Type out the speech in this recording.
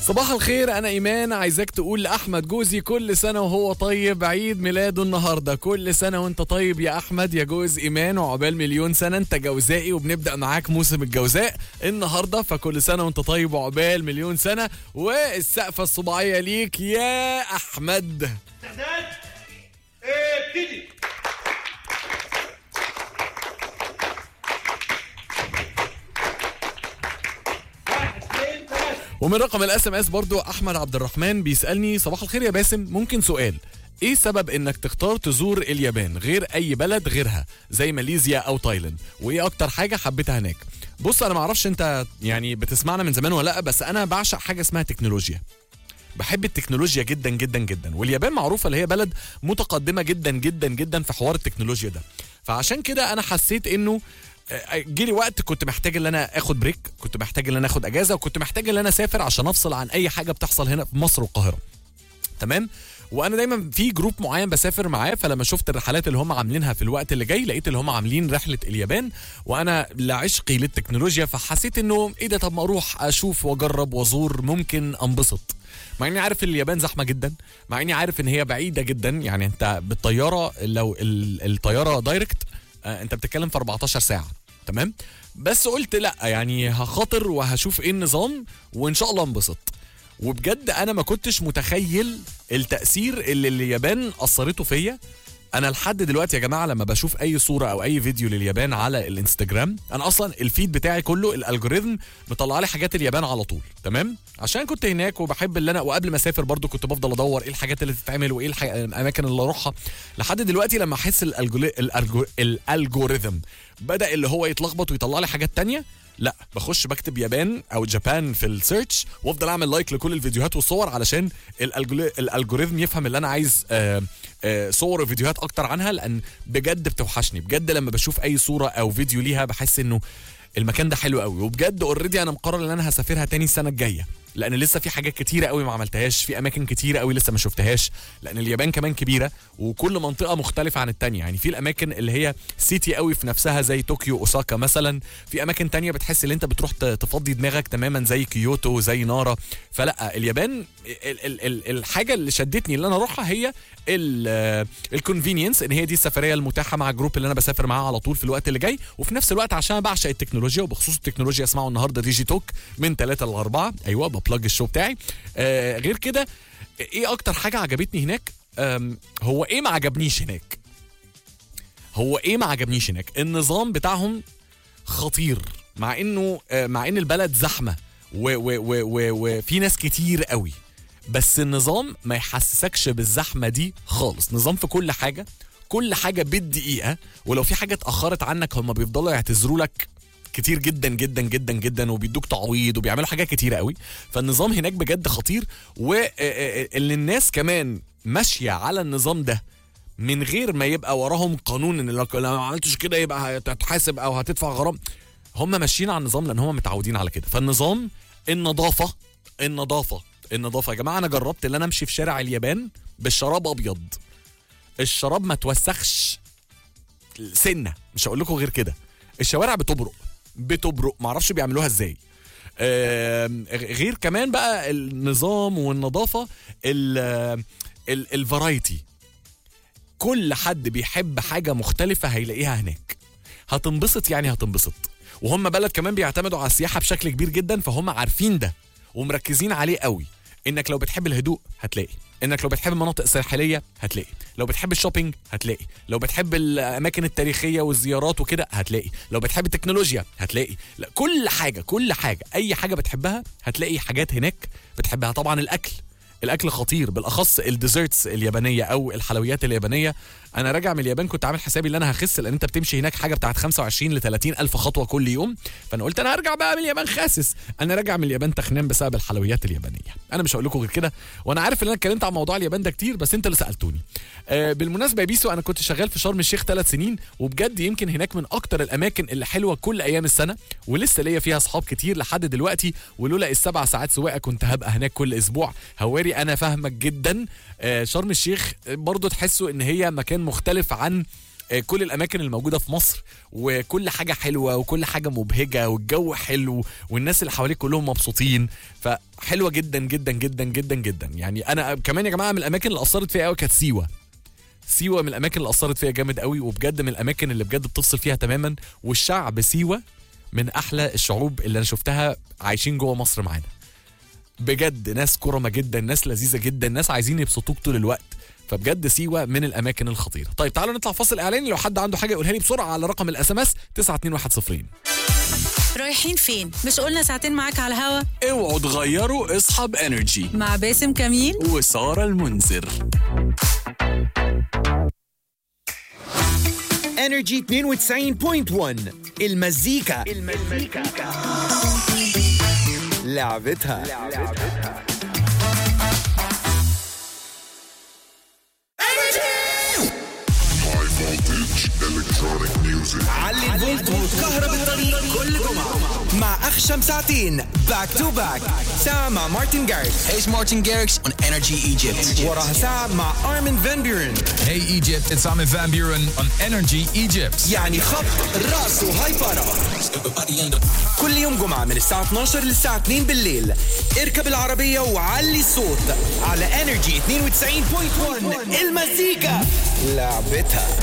صباح الخير انا ايمان عايزاك تقول لاحمد جوزي كل سنه وهو طيب عيد ميلاده النهارده كل سنه وانت طيب يا احمد يا جوز ايمان وعقبال مليون سنه انت جوزائي وبنبدا معاك موسم الجوزاء النهارده فكل سنه وانت طيب وعقبال مليون سنه والسقفه الصباعيه ليك يا احمد استعداد ابتدي واحد اثنين ثلاثة ومن رقم الاس ام اس برضو احمد عبد الرحمن بيسالني صباح الخير يا باسم ممكن سؤال ايه سبب انك تختار تزور اليابان غير اي بلد غيرها زي ماليزيا او تايلاند وايه اكتر حاجه حبيتها هناك بص انا معرفش انت يعني بتسمعنا من زمان ولا لا بس انا بعشق حاجه اسمها تكنولوجيا بحب التكنولوجيا جدا جدا جدا واليابان معروفه اللي هي بلد متقدمه جدا جدا جدا في حوار التكنولوجيا ده فعشان كده انا حسيت انه آه، جيلي وقت كنت محتاج ان انا اخد بريك كنت محتاج ان انا اخد اجازه وكنت محتاج ان انا اسافر عشان افصل عن اي حاجه بتحصل هنا في مصر والقاهره تمام وانا دايما في جروب معين بسافر معاه فلما شفت الرحلات اللي هم عاملينها في الوقت اللي جاي لقيت اللي هم عاملين رحله اليابان وانا لعشقي للتكنولوجيا فحسيت انه ايه ده طب ما اروح اشوف واجرب وازور ممكن انبسط مع اني عارف ان اليابان زحمه جدا مع اني عارف ان هي بعيده جدا يعني انت بالطياره لو ال- الطياره دايركت آه، انت بتتكلم في 14 ساعه تمام بس قلت لا يعني هخاطر وهشوف ايه النظام وان شاء الله انبسط وبجد انا ما كنتش متخيل التاثير اللي اليابان اثرته فيا انا لحد دلوقتي يا جماعه لما بشوف اي صوره او اي فيديو لليابان على الانستجرام انا اصلا الفيد بتاعي كله الالجوريثم مطلع لي حاجات اليابان على طول تمام عشان كنت هناك وبحب اللي انا وقبل ما اسافر برضو كنت بفضل ادور ايه الحاجات اللي تتعمل وايه الح... الاماكن اللي اروحها لحد دلوقتي لما احس الألجو- الألجو... الالجوريثم بدا اللي هو يتلخبط ويطلع لي حاجات تانية لا بخش بكتب يابان او جابان في السيرش وافضل اعمل لايك لكل الفيديوهات والصور علشان الألجو- الالجوريثم يفهم اللي انا عايز آه، آه، صور وفيديوهات اكتر عنها لان بجد بتوحشني بجد لما بشوف اي صوره او فيديو ليها بحس انه المكان ده حلو قوي وبجد اوريدي انا مقرر ان انا هسافرها تاني السنه الجايه لان لسه في حاجات كتيره قوي ما عملتهاش في اماكن كتيره قوي لسه ما شفتهاش لان اليابان كمان كبيره وكل منطقه مختلفه عن التانية يعني في الاماكن اللي هي سيتي قوي في نفسها زي طوكيو اوساكا مثلا في اماكن تانية بتحس ان انت بتروح ت- تفضي دماغك تماما زي كيوتو زي نارا فلا اليابان ال ال ال الحاجه اللي شدتني اللي انا اروحها هي الكونفينينس ان هي دي السفريه المتاحه مع الجروب اللي انا بسافر معاه على طول في الوقت اللي جاي وفي نفس الوقت عشان أنا بعشق التكنولوجيا وبخصوص التكنولوجيا اسمعوا النهارده ديجي توك من 3 ل 4 ايوه ببلج الشو بتاعي آه غير كده ايه اكتر حاجه عجبتني هناك آم، هو ايه ما عجبنيش هناك هو ايه ما عجبنيش هناك النظام بتاعهم خطير مع انه آه، مع ان البلد زحمه و- و- و- و- وفي ناس كتير قوي بس النظام ما يحسسكش بالزحمه دي خالص نظام في كل حاجه كل حاجه بالدقيقه ولو في حاجه اتاخرت عنك هم بيفضلوا يعتذروا لك كتير جدا جدا جدا جدا وبيدوك تعويض وبيعملوا حاجات كتيره قوي فالنظام هناك بجد خطير واللي الناس كمان ماشيه على النظام ده من غير ما يبقى وراهم قانون ان لو لو ما عملتش كده يبقى هتتحاسب او هتدفع غرام هم ماشيين على النظام لان هم متعودين على كده فالنظام النظافه النظافه النظافه يا جماعه انا جربت ان انا امشي في شارع اليابان بالشراب ابيض الشراب ما توسخش سنه مش هقول لكم غير كده الشوارع بتبرق بتبرق معرفش بيعملوها ازاي آم، غير كمان بقى النظام والنظافه ال- ال- الفرايتي كل حد بيحب حاجه مختلفه هيلاقيها هناك هتنبسط يعني هتنبسط وهم بلد كمان بيعتمدوا على السياحه بشكل كبير جدا فهم عارفين ده ومركزين عليه قوي انك لو بتحب الهدوء هتلاقي انك لو بتحب المناطق الساحليه هتلاقي لو بتحب الشوبينج هتلاقي لو بتحب الاماكن التاريخيه والزيارات وكده هتلاقي لو بتحب التكنولوجيا هتلاقي لا كل حاجه كل حاجه اي حاجه بتحبها هتلاقي حاجات هناك بتحبها طبعا الاكل الاكل خطير بالاخص الديزرتس اليابانيه او الحلويات اليابانيه انا راجع من اليابان كنت عامل حسابي ان انا هخس لان انت بتمشي هناك حاجه بتاعت 25 ل 30 الف خطوه كل يوم فانا قلت انا هرجع بقى من اليابان خاسس انا راجع من اليابان تخنان بسبب الحلويات اليابانيه انا مش هقول لكم غير كده وانا عارف ان انا اتكلمت عن موضوع اليابان ده كتير بس انت اللي سالتوني آه بالمناسبه يا بيسو انا كنت شغال في شرم الشيخ ثلاث سنين وبجد يمكن هناك من اكتر الاماكن اللي حلوه كل ايام السنه ولسه ليا فيها اصحاب كتير لحد دلوقتي ولولا السبع ساعات سواقه كنت هبقى هناك كل اسبوع هواري انا فاهمك جدا آه شرم الشيخ برضو تحسوا ان هي مكان مختلف عن آه، كل الاماكن الموجوده في مصر وكل حاجه حلوه وكل حاجه مبهجه والجو حلو والناس اللي حواليك كلهم مبسوطين فحلوه جدا جدا جدا جدا جدا يعني انا كمان يا جماعه من الاماكن اللي اثرت فيها قوي كانت سيوه سيوه من الاماكن اللي اثرت فيها جامد قوي وبجد من الاماكن اللي بجد بتفصل فيها تماما والشعب سيوه من احلى الشعوب اللي انا شفتها عايشين جوه مصر معانا بجد ناس كرمه جدا ناس لذيذه جدا ناس عايزين يبسطوك طول الوقت فبجد سيوه من الاماكن الخطيره طيب تعالوا نطلع فاصل اعلاني لو حد عنده حاجه يقولها لي بسرعه على رقم الاس ام اس 92110 رايحين فين؟ مش قلنا ساعتين معاك على الهوا اوعوا تغيروا اصحاب انرجي مع باسم كميل وسارة المنذر انرجي 92.1 المزيكا المزيكا لعبتها علي الفولت وكهرب الطريق كل جمعة مع أخشم ساعتين باك تو باك ساعة مع مارتن جاريكس Hey, it's Martin Garrix on Energy Egypt. وراها ساعة مع أرمن فان بيورن Hey Egypt, it's Armin van Buren on Energy Egypt. يعني خط راس وهاي بارا كل يوم جمعة من الساعة 12 للساعة 2 بالليل اركب العربية وعلي الصوت على انرجي 92.1 المزيكا لعبتها